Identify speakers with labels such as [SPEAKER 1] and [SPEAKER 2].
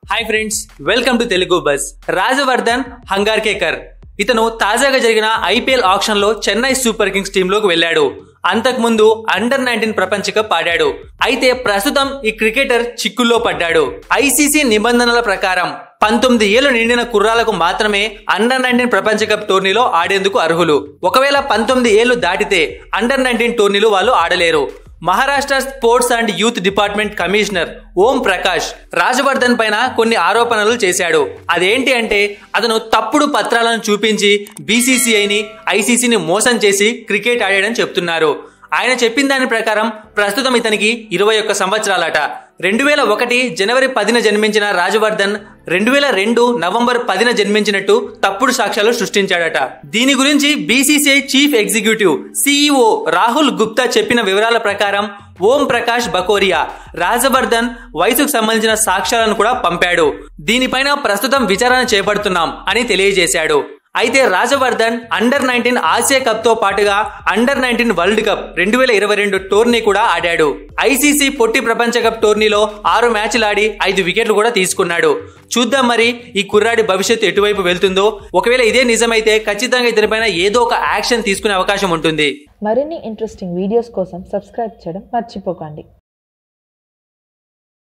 [SPEAKER 1] hi friends welcome to Telugu bus Rajvardhan Hangargekar ఇతను తాజాగా జరిగిన ఐపీఎల్ ఆప్షన్ లో చెన్నై సూపర్ కింగ్స్ టీంలోకి వెళ్ళాడు అంతకుముందు అండర్ నైన్టీన్ ప్రపంచ కప్ ఆడాడు అయితే ప్రస్తుతం ఈ క్రికెటర్ చిక్కుల్లో పడ్డాడు ఐసీసీ నిబంధనల ప్రకారం పంతొమ్మిది ఏళ్లు నిండిన కుర్రాలకు మాత్రమే అండర్ నైన్టీన్ ప్రపంచ కప్ టోర్నీలో ఆడేందుకు అర్హులు ఒకవేళ పంతొమ్మిది ఏళ్లు దాటితే అండర్ నైన్టీన్ టోర్నీలు వాళ్ళు ఆడలేరు Maharashtra sports and youth department commissioner Om Prakash Rajvardhan పైన కొన్ని ఆరోపణలు చేశాడు అదేంటి అంటే అతను తప్పుడు పత్రాలను చూపించి బీసీసీఐని ఐసీసీని మోసం చేసి క్రికెట్ ఆడాడని చెప్తున్నారు ఆయన చెప్పిన దాని ప్రకారం ప్రస్తుతం ఇతనికి ఇరవై ఒక్క సంవత్సరాలట రెండు వేల ఒకటి జనవరి పదిన జన్మించిన రాజవర్ధన్ రెండు వేల రెండు నవంబర్ పదిన జన్మించినట్టు తప్పుడు సాక్ష్యాలు సృష్టించాడట దీని గురించి BCCI chief executive CEO Rahul Gupta చెప్పిన వివరాల ప్రకారం ఓం ప్రకాష్ బకోరియా రాజవర్ధన్ వయసుకు సంబంధించిన సాక్ష్యాలను కూడా పంపాడు దీనిపైన ప్రస్తుతం విచారణ చేపడుతున్నాం అని తెలియజేశాడు అయితే Rajvardhan under nineteen Asia cup తో పాటుగా అండర్ నైన్టీన్ వరల్డ్ కప్ రెండు వేల ఇరవై రెండు టోర్నీ కూడా ఆడాడు ఐసీసీ పొట్టి ప్రపంచ కప్ టోర్నీలో ఆరు మ్యాచ్లు ఆడి ఐదు వికెట్లు కూడా తీసుకున్నాడు చూద్దాం మరి ఈ కుర్రాడి భవిష్యత్తు ఎటువైపు వెళ్తుందో ఒకవేళ ఇదే నిజమైతే ఖచ్చితంగా ఇతనిపైన ఏదో ఒక యాక్షన్ తీసుకునే అవకాశం ఉంటుంది
[SPEAKER 2] మరిన్ని ఇంట్రెస్టింగ్ వీడియోస్ కోసం సబ్స్క్రైబ్ చేయడం మర్చిపోకండి